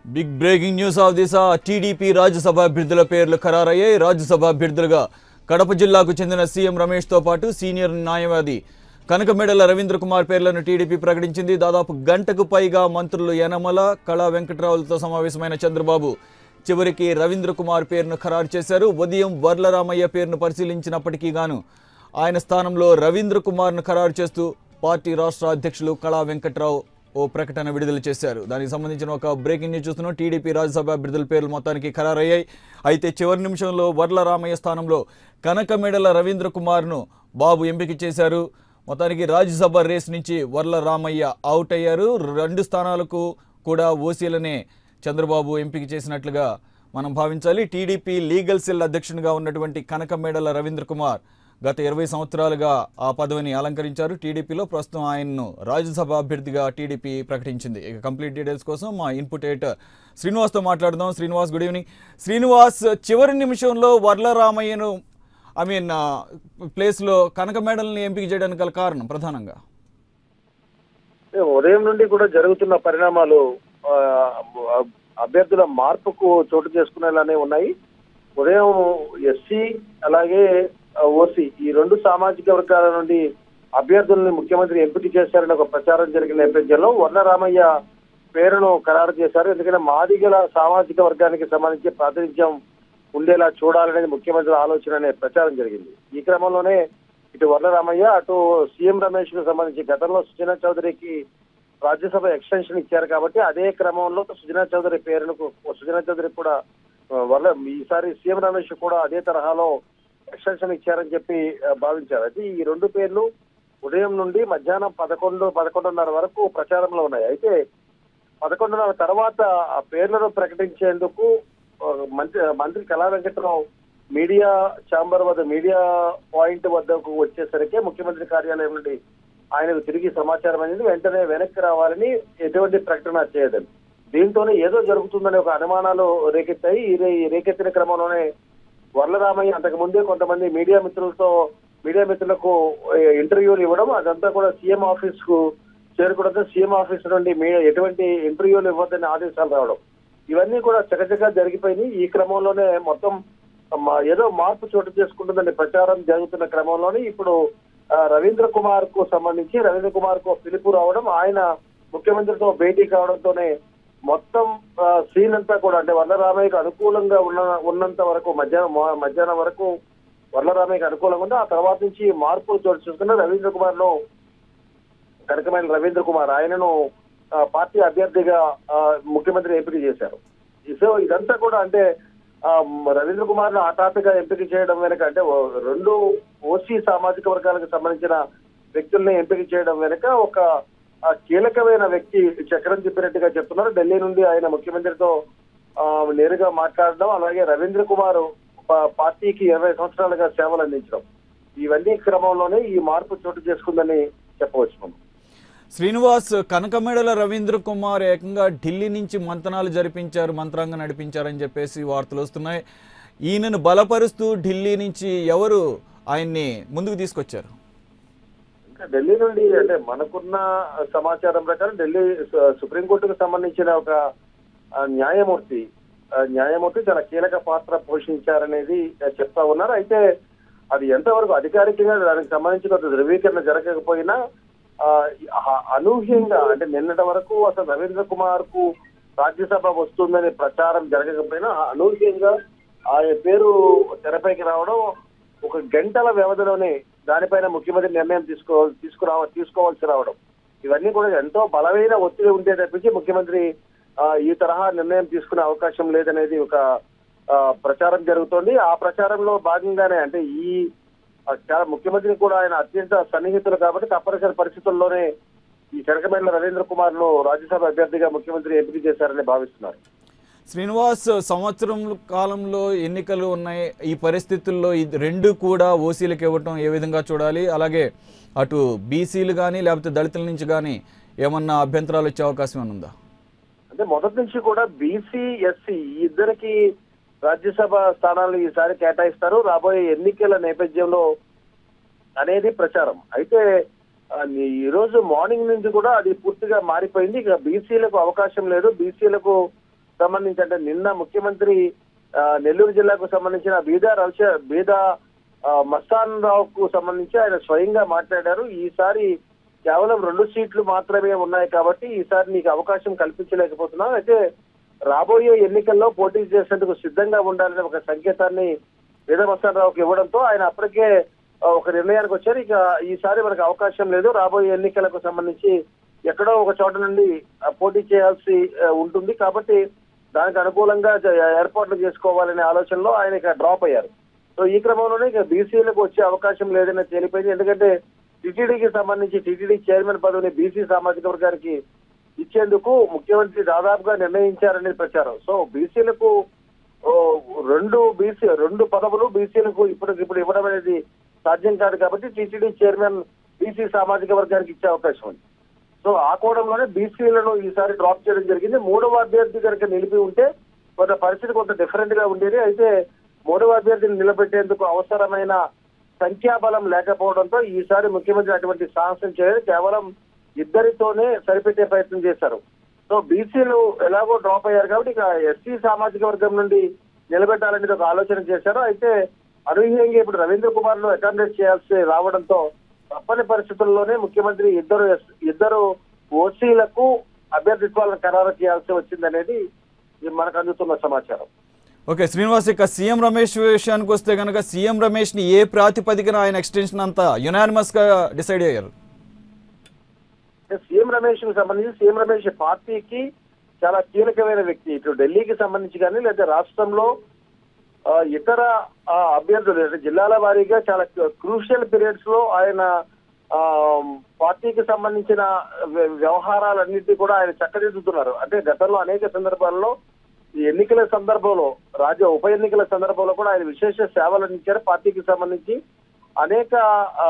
Big breaking news of Disha TDP Rajya Sabha అభ్యర్థుల పేర్లు ఖరారయ్యాయి రాజ్యసభ అభ్యర్థులుగా కడప జిల్లాకు చెందిన సీఎం రమేష్తో పాటు సీనియర్ న్యాయవాది కనకమేడల రవీంద్ర కుమార్ పేర్లను టీడీపీ ప్రకటించింది దాదాపు గంటకు పైగా మంత్రులు యనమల కళా వెంకట్రావులతో సమావేశమైన చంద్రబాబు చివరికి రవీంద్ర కుమార్ పేరును ఖరారు చేశారు ఉదయం వర్లరామయ్య పేరును పరిశీలించినప్పటికీ గాను ఆయన స్థానంలో రవీంద్ర కుమార్ను ఖరారు చేస్తూ పార్టీ రాష్ట్ర అధ్యక్షులు కళా వెంకట్రావు ఓ ప్రకటన విడుదల చేశారు దానికి సంబంధించిన ఒక బ్రేకింగ్ న్యూస్ చూస్తున్నాం టీడీపీ రాజ్యసభ అభ్యర్థుల పేర్లు మొత్తానికి ఖరారయ్యాయి అయితే చివరి నిమిషంలో వర్ల రామయ్య స్థానంలో కనకమెడల రవీంద్ర కుమార్ను బాబు ఎంపిక చేశారు మొత్తానికి రాజ్యసభ రేస్ నుంచి వర్ల రామయ్య అవుట్ అయ్యారు రెండు స్థానాలకు కూడా ఓసీలనే చంద్రబాబు ఎంపిక చేసినట్లుగా మనం భావించాలి టీడీపీ లీగల్ సెల్ అధ్యక్షునిగా ఉన్నటువంటి కనకమేడల రవీంద్ర కుమార్ గత ఇరవై సంవత్సరాలుగా ఆ పదవిని అలంకరించారు టీడీపీలో ప్రస్తుతం ఆయన్ను రాజ్యసభ అభ్యర్థిగా టీడీపీ ప్రకటించింది ఇక కంప్లీట్ డీటెయిల్స్ కోసం మా ఇన్పుట్ ఎయిట్ శ్రీనివాస్తో మాట్లాడదాం శ్రీనివాస్ గుడ్ ఈవినింగ్ శ్రీనివాస్ చివరి నిమిషంలో వర్లరామయ్యను ఐ మీన్ ప్లేస్లో కనక మేడల్ని ఎంపిక చేయడానికి గల కారణం ప్రధానంగా ఉదయం నుండి కూడా జరుగుతున్న పరిణామాలు ఆ, అభ్యర్థుల మార్పుకు చోటు చేసుకునేలానే ఉన్నాయి ఉదయం ఎస్సీ అలాగే ఓసీ ఈ రెండు సామాజిక వర్గాల నుండి అభ్యర్థుల్ని ముఖ్యమంత్రి ఎంపిక చేశారని ఒక ప్రచారం జరిగిన నేపథ్యంలో వర్ణరామయ్య పేరును ఖరారు చేశారు ఎందుకంటే మాదిగల సామాజిక వర్గానికి సంబంధించి ప్రాతినిధ్యం ఉండేలా చూడాలనేది ముఖ్యమంత్రి ఆలోచన అనే ప్రచారం జరిగింది ఈ క్రమంలోనే ఇటు వర్ణరామయ్య అటు సీఎం రమేష్ కు సంబంధించి గతంలో సుజనా చౌదరికి రాజ్యసభ ఎక్స్టెన్షన్ ఇచ్చారు కాబట్టి అదే క్రమంలో సుజనా చౌదరి పేరును సుజనా చౌదరి కూడా ఆ, వల్ల ఈసారి సీఎం రమేష్ కూడా అదే తరహాలో ఎక్స్టెన్షన్ ఇచ్చారని చెప్పి ఆ, భావించారు అయితే ఈ రెండు పేర్లు ఉదయం నుండి మధ్యాహ్నం పదకొండు పదకొండున్నర వరకు ప్రచారంలో ఉన్నాయి అయితే పదకొండున్నర తర్వాత ఆ పేర్లను ప్రకటించేందుకు ఆ, మంత్రి మంత్రి కళా వెంకట్రావు మీడియా ఛాంబర్ వద్ద మీడియా పాయింట్ వద్దకు వచ్చేసరికి ముఖ్యమంత్రి కార్యాలయం నుండి ఆయనకు తిరిగి సమాచారం అనేది వెంటనే వెనక్కి రావాలని ఎటువంటి ప్రకటన చేయలేదు దీంతోనే ఏదో జరుగుతుందనే ఒక అనుమానాలు రేకెత్తాయి ఈ రే- ఈ రేకెత్తిన క్రమంలోనే వరలరామయ్య అంతకు ముందే కొంతమంది మీడియా మిత్రులతో మీడియా మిత్రులకు ఏ, ఇంటర్వ్యూలు ఇవ్వడం అదంతా కూడా సీఎం ఆఫీస్ కు చేరుకోవడంతో సీఎం ఆఫీస్ నుండి మీ ఎటువంటి ఇంటర్వ్యూలు ఇవ్వద్దని ఆదేశాలు రావడం ఇవన్నీ కూడా చకచకా జరిగిపోయినాయి ఈ క్రమంలోనే మొత్తం మా- ఏదో మార్పు చోటు చేసుకుంటుందని ప్రచారం జరుగుతున్న క్రమంలోనే ఇప్పుడు ఆ, రవీంద్ర కుమార్ కు సంబంధించి రవీంద్ర కుమార్ కు పిలుపు రావడం ఆయన ముఖ్యమంత్రితో భేటీ కావడంతోనే మొత్తం ఆ, సీన్ అంతా కూడా అంటే వల్లరామయ్యకు అనుకూలంగా ఉన్న ఉన్నంత వరకు మధ్యాహ్నం మా- మధ్యాహ్నం వరకు వల్లరామయ్యకు అనుకూలంగా ఉంది ఆ తర్వాత నుంచి మార్పులు చోటు చేసుకున్న రవీంద్ర కుమార్ ను కనకమైన రవీంద్ర కుమార్ ఆయనను ఆ, పార్టీ అభ్యర్థిగా ఆ, ముఖ్యమంత్రి ఎంపిక చేశారు సో ఇదంతా కూడా అంటే ఆ, మ- రవీంద్ర కుమార్ ను హఠాత్తుగా ఎంపిక చేయడం వెనక అంటే ఓ- రెండు ఓసీ సామాజిక వర్గాలకు సంబంధించిన వ్యక్తుల్ని ఎంపిక చేయడం వెనక ఒక ఆ, కీలకమైన వ్యక్తి చక్రం చెప్పినట్టుగా చెప్తున్నారు ఢిల్లీ నుండి ఆయన ముఖ్యమంత్రితో ఆ, నేరుగా మాట్లాడడం అలాగే రవీంద్ర కుమార్ పా- పార్టీకి ఇరవై సంవత్సరాలుగా సేవలు అందించడం ఇవన్నీ క్రమంలోనే ఈ మార్పు చోటు చేసుకుందని చెప్పవచ్చు మనం శ్రీనివాస్ కనకమేడల రవీంద్ర కుమార్ ఏకంగా ఢిల్లీ నుంచి మంతనాలు జరిపించారు మంత్రాంగం నడిపించారని చెప్పేసి వార్తలు వస్తున్నాయి ఈయనను బలపరుస్తూ ఢిల్లీ నుంచి ఎవరు ఆయన్ని ముందుకు తీసుకొచ్చారు ఇంకా ఢిల్లీ నుండి అంటే మనకున్న సమాచారం ప్రకారం ఢిల్లీ సు- సుప్రీంకోర్టుకు సంబంధించిన ఒక ఆ, న్యాయమూర్తి ఆ, న్యాయమూర్తి చాలా కీలక పాత్ర పోషించారనేది ఆ, చెప్తా ఉన్నారు అయితే అది ఎంతవరకు అధికారికంగా దానికి సంబంధించి కొంత ధృవీకరణ జరగకపోయినా ఆ, ఆ- అనూహ్యంగా అంటే నిన్నటి వరకు అసలు రవీంద్ర కుమార్ కు రాజ్యసభ వస్తుందనే ప్రచారం జరగకపోయినా అనూహ్యంగా ఆయన పేరు తెరపైకి రావడం ఒక గంటల వ్యవధిలోనే దానిపైన ముఖ్యమంత్రి నిర్ణయం తీసుకో తీసుకురావ తీసుకోవాల్సి రావడం ఇవన్నీ కూడా ఎంతో బలమైన ఒత్తిడి ఉంటే తప్పించి ముఖ్యమంత్రి ఆ, ఈ తరహా నిర్ణయం తీసుకునే అవకాశం లేదనేది ఒక ఆ, ప్రచారం జరుగుతోంది ఆ ప్రచారంలో భాగంగానే అంటే ఈ ఆ, చాలా ముఖ్యమంత్రి కూడా ఆయన అత్యంత సన్నిహితులు కాబట్టి తప్పనిసరి పరిస్థితుల్లోనే ఈ కనకమేళ్ళ రవీంద్ర కుమార్ ను రాజ్యసభ అభ్యర్థిగా ముఖ్యమంత్రి ఎంపిక చేశారని భావిస్తున్నారు శ్రీనివాస్ సంవత్సరం కాలంలో ఎన్నికలు ఉన్నాయి ఈ పరిస్థితుల్లో ఇది రెండు కూడా ఓసీలకు ఇవ్వటం ఏ విధంగా చూడాలి అలాగే అటు బీసీలు కానీ లేకపోతే దళితుల నుంచి కానీ ఏమన్నా అభ్యంతరాలు వచ్చే అవకాశం ఏమైనా ఉందా అంటే మొదటి నుంచి కూడా బీసీ ఎస్సీ ఈ ఇద్దరికి రాజ్యసభ స్థానాలు ఈసారి కేటాయిస్తారు రాబోయే ఎన్నికల నేపథ్యంలో అనేది ప్రచారం అయితే ఆ, ఈ రోజు మార్నింగ్ నుంచి కూడా అది పూర్తిగా మారిపోయింది ఇక బీసీలకు అవకాశం లేదు బీసీలకు సంబంధించి అంటే నిన్న ముఖ్యమంత్రి ఆ, నెల్లూరు జిల్లాకు సంబంధించిన బీదా రవిశ బీదా ఆ, మస్తాన్ రావుకు సంబంధించి ఆయన స్వయంగా మాట్లాడారు ఈసారి కేవలం రెండు సీట్లు మాత్రమే ఉన్నాయి కాబట్టి ఈసారి నీకు అవకాశం కల్పించలేకపోతున్నావు అయితే రాబోయే ఎన్నికల్లో పోటీ చేసేందుకు సిద్ధంగా ఉండాలనే ఒక సంకేతాన్ని బీదా మస్తాన్ రావుకి ఇవ్వడంతో ఆయన అప్పటికే ఆ, ఒక నిర్ణయానికి వచ్చారు ఇక ఈసారి మనకు అవకాశం లేదు రాబోయే ఎన్నికలకు సంబంధించి ఎక్కడో ఒక చోట నుండి ఆ, పోటీ చేయాల్సి ఆ, ఉంటుంది కాబట్టి దానికి అనుకూలంగా జ- ఏర్పాట్లు చేసుకోవాలనే ఆలోచనలో ఆయన ఇక డ్రాప్ అయ్యారు సో ఈ క్రమంలోనే ఇక బీసీలకు వచ్చే అవకాశం లేదని తేలిపోయింది ఎందుకంటే టీటీడీకి సంబంధించి టీటీడీ చైర్మన్ పదవిని బీసీ సామాజిక వర్గానికి ఇచ్చేందుకు ముఖ్యమంత్రి దాదాపుగా నిర్ణయించారనేది ప్రచారం సో బీసీలకు ఓ, రెండు బీసీ రెండు పదవులు బీసీలకు ఇప్పుడు ఇప్పుడు ఇవ్వడం అనేది సాధ్యం కాదు కాబట్టి టీటీడీ చైర్మన్ బీసీ సామాజిక వర్గానికి ఇచ్చే అవకాశం ఉంది సో ఆ కోణంలోనే బీసీలను ఈసారి డ్రాప్ చేయడం జరిగింది మూడవ అభ్యర్థి కనుక నిలిపి ఉంటే కొంత పరిస్థితి కొంత డిఫరెంట్ గా ఉండేది అయితే మూడవ అభ్యర్థిని నిలబెట్టేందుకు అవసరమైన సంఖ్యాబలం లేకపోవడంతో ఈసారి ముఖ్యమంత్రి అటువంటి సాహసం చేయలేదు కేవలం ఇద్దరితోనే సరిపెట్టే ప్రయత్నం చేశారు సో బీసీలు ఎలాగో డ్రాప్ అయ్యారు కాబట్టి ఇక ఎస్సీ సామాజిక వర్గం నుండి నిలబెట్టాలనేది ఒక ఆలోచన చేశారు అయితే అనూహ్యంగా ఇప్పుడు రవీంద్ర కుమార్ ను అకామిడేట్ చేయాల్సి రావడంతో తప్పని పరిస్థితుల్లోనే ముఖ్యమంత్రి ఇద్దరు ఎస్- ఇద్దరు ఓసీలకు అభ్యర్థిత్వాలను ఖరారు చేయాల్సి వచ్చిందనేది ఇది మనకు అందుతున్న సమాచారం ఓకే శ్రీనివాస్ ఇక సీఎం రమేష్ విషయానికి వస్తే కనుక సీఎం రమేష్ ని ఏ ప్రాతిపదికన ఆయన ఎక్స్టెన్షన్ అంతా యునానిమస్ గా డిసైడ్ అయ్యారు సీఎం రమేష్ కి సంబంధించి సీఎం రమేష్ పార్టీకి చాలా కీలకమైన వ్యక్తి ఇటు ఢిల్లీకి సంబంధించి కానీ లేదా రాష్ట్రంలో ఆ, ఇతర ఆ, అభ్యర్థులు అంటే జిల్లాల వారీగా చాలా క్రూషియల్ పీరియడ్స్ లో ఆయన ఆ, పార్టీకి సంబంధించిన వ్య- వ్యవహారాలన్నింటినీ కూడా ఆయన చక్కదిద్దుతున్నారు అంటే గతంలో అనేక సందర్భాల్లో ఈ ఎన్నికల సందర్భంలో రాజ్య ఉప ఎన్నికల సందర్భంలో కూడా ఆయన విశేష సేవలు అందించారు పార్టీకి సంబంధించి అనేక ఆ,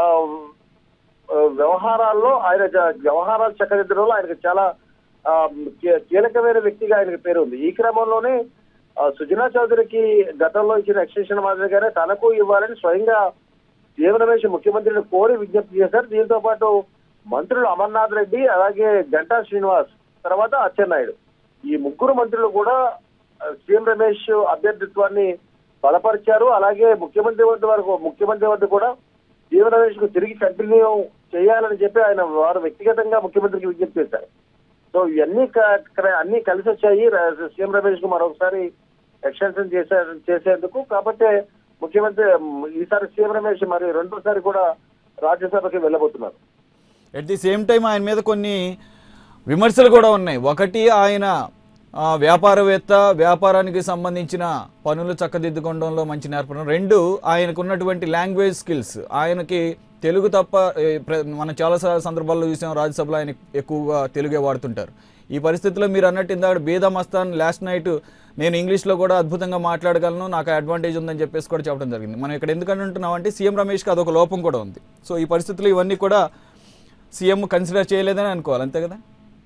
ఆ, వ్యవహారాల్లో ఆయన జ- వ్యవహారాలు చక్కదిద్దడంలో ఆయనకు చాలా ఆ, కీ- కీలకమైన వ్యక్తిగా ఆయనకు పేరు ఉంది ఈ క్రమంలోనే ఆ, సుజనా చౌదరికి గతంలో ఇచ్చిన ఎక్స్టెన్షన్ మాదిరిగానే తనకు ఇవ్వాలని స్వయంగా సీఎం రమేష్ ముఖ్యమంత్రిని కోరి విజ్ఞప్తి చేశారు దీంతో పాటు మంత్రులు అమర్నాథ్ రెడ్డి అలాగే గంటా శ్రీనివాస్ తర్వాత అచ్చెన్నాయుడు ఈ ముగ్గురు మంత్రులు కూడా ఆ, సీఎం రమేష్ అభ్యర్థిత్వాన్ని బలపరిచారు అలాగే ముఖ్యమంత్రి వద్ద వరకు ముఖ్యమంత్రి వద్ద కూడా సీఎం రమేష్ కు తిరిగి కంటిన్యూ చేయాలని చెప్పి ఆయన వారు వ్యక్తిగతంగా ముఖ్యమంత్రికి విజ్ఞప్తి చేశారు సో ఇవన్నీ క- క్ర- అన్ని కలిసి వచ్చాయి ర- సీఎం రమేష్ కు మరొకసారి ఎక్స్టెన్షన్ చేసే చేసేందుకు కాబట్టి ముఖ్యమంత్రి మ్, ఈసారి సీఎం రమేష్ మరి రెండోసారి కూడా రాజ్యసభకి వెళ్ళబోతున్నారు ఎట్ ది సేమ్ టైం ఆయన మీద కొన్ని విమర్శలు కూడా ఉన్నాయి ఒకటి ఆయన ఆ, వ్యాపారవేత్త వ్యాపారానికి సంబంధించిన పనులు చక్కదిద్దుకోవడంలో మంచి నేర్పడం రెండు ఆయనకు ఉన్నటువంటి లాంగ్వేజ్ స్కిల్స్ ఆయనకి తెలుగు తప్ప ఏ, ప్ర- మనం చాలా సా- సందర్భాల్లో చూసాం రాజ్యసభలో ఆయన ఎక్కువగా తెలుగే వాడుతుంటారు ఈ పరిస్థితిలో మీరు అన్నట్టు ఇందాక బేదా మస్తాన్ లాస్ట్ నైట్ నేను ఇంగ్లీష్లో కూడా అద్భుతంగా మాట్లాడగలను నాకు అడ్వాంటేజ్ ఉందని చెప్పేసి కూడా చెప్పడం జరిగింది మనం ఇక్కడ ఎందుకంటే అంటున్నాం అంటే సీఎం రమేష్కి అదొక లోపం కూడా ఉంది సో ఈ పరిస్థితుల్లో ఇవన్నీ కూడా సీఎం కన్సిడర్ చేయలేదని అనుకోవాలి అంతే కదా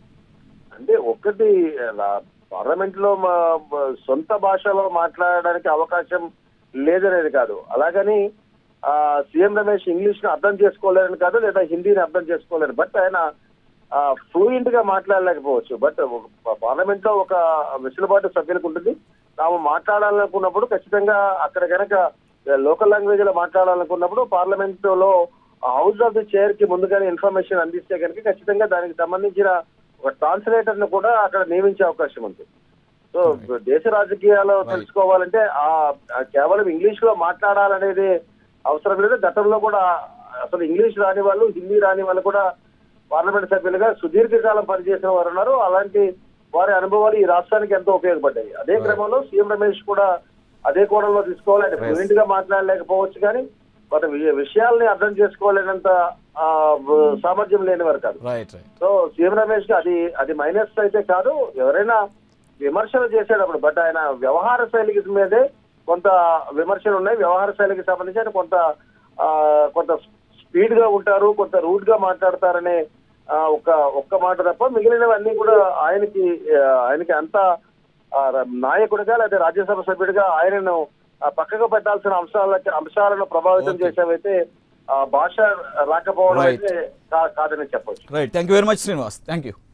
అంటే ఒక్కటి పార్లమెంట్ లో మా మా సొంత భాషలో మాట్లాడడానికి అవకాశం లేదనేది కాదు అలాగని ఆ, సీఎం రమేష్ ఇంగ్లీష్ ను అర్థం చేసుకోలేరని కాదు లేదా హిందీని అర్థం చేసుకోలేరు బట్ ఆయన ఫ్లూయెంట్ గా మాట్లాడలేకపోవచ్చు బట్ పార్లమెంట్ లో ఒక వెసులుబాటు సభ్యులకు ఉంటుంది తాము మాట్లాడాలనుకున్నప్పుడు ఖచ్చితంగా అక్కడ కనుక లోకల్ లాంగ్వేజ్ లో మాట్లాడాలనుకున్నప్పుడు పార్లమెంట్ లో హౌస్ ఆఫ్ ది చైర్ కి ముందుగానే ఇన్ఫర్మేషన్ అందిస్తే కనుక ఖచ్చితంగా దానికి సంబంధించిన ఒక ట్రాన్స్లేటర్ ను కూడా అక్కడ నియమించే అవకాశం ఉంది సో దేశ రాజకీయాలు తెలుసుకోవాలంటే ఆ ఆ కేవలం ఇంగ్లీష్ లో మాట్లాడాలనేది అవసరం లేదు గతంలో కూడా అసలు ఇంగ్లీష్ రాని వాళ్ళు హిందీ రాని వాళ్ళు కూడా పార్లమెంట్ సభ్యులుగా సుదీర్ఘకాలం పనిచేసిన వారు ఉన్నారు అలాంటి వారి అనుభవాలు ఈ రాష్ట్రానికి ఎంతో ఉపయోగపడ్డాయి అదే క్రమంలో సీఎం రమేష్ కూడా అదే కోణంలో తీసుకోవాలి అంటే ఫ్లూయెంట్ గా మాట్లాడలేకపోవచ్చు కానీ వాటి వి- విషయాల్ని అర్థం చేసుకోలేనంత ఆ, సామర్థ్యం లేనివారు కాదు right right so CM Ramesh కి అది అది మైనస్ అయితే కాదు ఎవరైనా విమర్శలు చేసేటప్పుడు బట్ ఆయన వ్యవహార శైలికి మీదే కొంత విమర్శలు ఉన్నాయి వ్యవహార శైలికి సంబంధించి ఆయన కొంత ఆ, కొంత స్పీడ్ గా ఉంటారు కొంత రూట్ గా మాట్లాడతారనే ఆ, ఒక ఒక్క మాట తప్ప మిగిలినవన్నీ కూడా ఆయనకి ఆ, ఆయనకి అంత ఆ, ర- నాయకుడిగా లేదా రాజ్యసభ సభ్యుడిగా ఆయనను ఆ, పక్కకు పెట్టాల్సిన అంశాలకి అంశాలను ప్రభావితం చేసేవైతే ఆ, భాష రాకపోవడం Right. అయితే కా- కాదని చెప్పొచ్చు right thank you very much Srinivas thank you